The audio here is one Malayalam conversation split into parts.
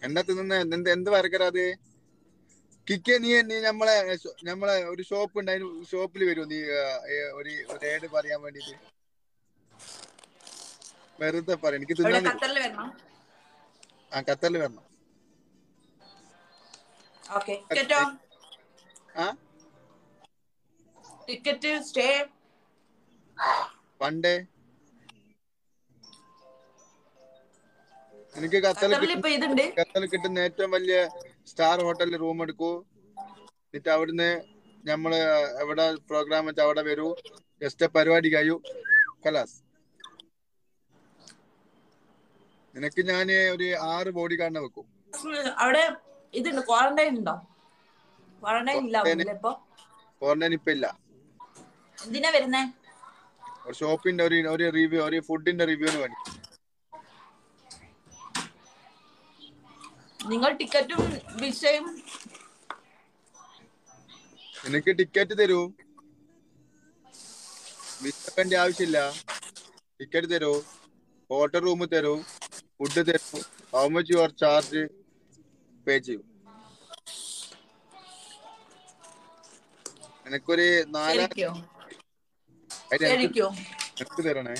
എന്താ തിന്നുന്ന എന്ത് എന്ത് വർക്കറാ അത് കിക്കെ നീ നീ നമ്മളെ ഷോ- നമ്മളെ ഒരു ഷോപ്പ് ഉണ്ട് അതിന് ഷോപ്പിൽ വരുമോ നീ ആ, ഏ, ഒരു ഒരു ഏഡ് പറയാൻ വേണ്ടിട്ട് വെറുതെ പറ എനിക്ക് ഇവിടെ തിന്നാൻ ഖത്തറിൽ വരണം ആ ഖത്തറിൽ വരണം ഓക്കെ ടിക്കറ്റോ ആ ടിക്കറ്റ് സ്റ്റേ പണ്ടേ എനിക്ക് ഖത്തറിൽ ഖത്തറിൽ ഇപ്പൊ ഇതുണ്ട് ഖത്തറിൽ കിട്ടുന്ന ഏറ്റവും വലിയ സ്റ്റാർ ഹോട്ടലിൽ റൂം എടുക്കൂ എന്നിട്ട് അവിടുന്ന് നമ്മള് എവിടെ പ്രോഗ്രാം വെച്ചാൽ അവിടെ വരൂ ജസ്റ്റ് പരിപാടി കഴിയൂ കലാസ് നിനക്ക് ഞാൻ ഒരു ആറ് ബോഡി കാർഡിനെ വെക്കും അവിടെ ഇതുണ്ട് ക്വാറന്റൈൻ ഉണ്ടോ ക്വാറന്റൈൻ ഇല്ല Quarantine. ഇപ്പൊ ക്വാറന്റൈൻ ഇപ്പൊ ഇല്ല എന്തിനാ വരുന്നേ ഒരു ഷോപ്പിന്റെ ഒരു ഒരു റിവ്യൂ ഒരു ഫുഡിന്റെ റിവ്യൂവിന് വേണ്ടി നിങ്ങൾ ടിക്കറ്റും വിസയും നിനക്ക് ടിക്കറ്റ് തരൂ വിസ വേണ്ട ആവശ്യമില്ല ടിക്കറ്റ് തരൂ ഹോട്ടൽ റൂം തരൂ ഫുഡ് തരൂ how much your charge pay ചെയ്യൂ നിനക്കൊരു നാലാ ശരിക്കോ അതിന് എനിക്ക് ശരിക്കോ എനിക്ക് തരണേ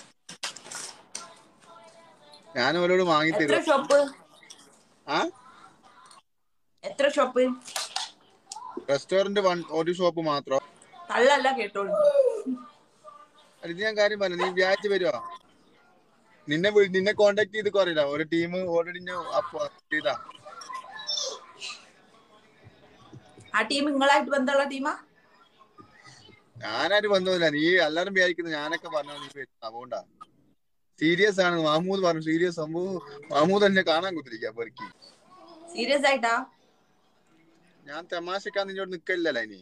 ഞാൻ അവരോട് വാങ്ങി എത്ര തരും ഷോപ്പ് ആ എത്ര ഷോപ്പ് റെസ്റ്റോറന്റ് വൺ ഒരു ഷോപ്പ് മാത്രം കള്ളല്ല കേട്ടോളൂ അത് ഇത് ഞാൻ കാര്യം പറഞ്ഞു നീ വ്യാഴ്ച വരുവാ നിന്നെ വിളി- നിന്നെ കോണ്ടാക്ട് ചെയ്ത് കുറയില്ല ഒരു ടീം ഓൾറെഡി ഞാൻ അപ്പൊ ചെയ്താ ആ ടീം നിങ്ങളായിട്ട് ബന്ധമുള്ള ടീമാ ഞാനായിട്ട് ബന്ധമില്ല നീ എല്ലാരും വിചാരിക്കുന്നത് ഞാനൊക്കെ പറഞ്ഞാ നീ വരുന്നത് അതുകൊണ്ടാ സീരിയസ് ആണ് മാമൂദ് പറഞ്ഞു സീരിയസ് സംഭവം മാമൂദ് എന്നെ കാണാൻ കുത്തിരിക്കാ പെറുക്കി സീരിയസ് ആയിട്ടാ ഞാൻ തമാശക്കാൻ നിന്നോട് നിക്കല്ലല്ലോ ഇനി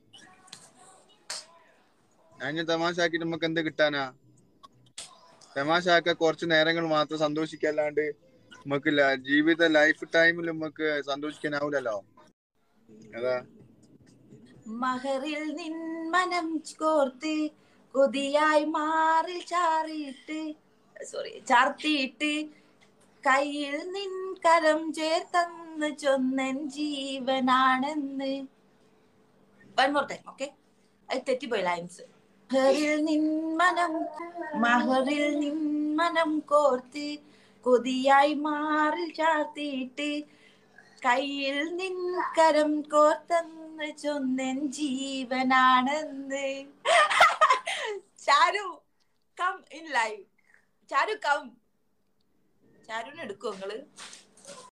ഞാൻ ഞാൻ തമാശ ആക്കിട്ട് നമുക്ക് എന്ത് കിട്ടാനാ തമാശ ആക്ക കുറച്ച് നേരങ്ങൾ മാത്രം സന്തോഷിക്കല്ലാണ്ട് നമുക്ക് ല- ജീവിത ലൈഫ് ടൈമിൽ നമുക്ക് സന്തോഷിക്കാനാവൂലല്ലോ അതാ മഹറിൽ നിൻ മനം കോർത്ത് കൊതിയായി മാറിൽ ചാറിയിട്ട് സോറി ചാർത്തിയിട്ട് കയ്യിൽ നിൻ കരം ചേർത്തന്ന് ചൊന്നൻ ജീവനാണെന്ന് വൺ മോർ ടൈം ഓക്കെ അത് തെറ്റിപ്പോയി ലൈൻസ് മഹറിൽ നിൻ മനം മഹറിൽ നിൻ മനം കോർത്ത് കൊതിയായി മാറിൽ ചാർത്തിയിട്ട് കയ്യിൽ നിൻ കരം കോർത്തെന്ന് ചൊന്നൻ ജീവനാണെന്ന് Charu come in live Charu come ചാരുവിനെ എടുക്കോ നിങ്ങള്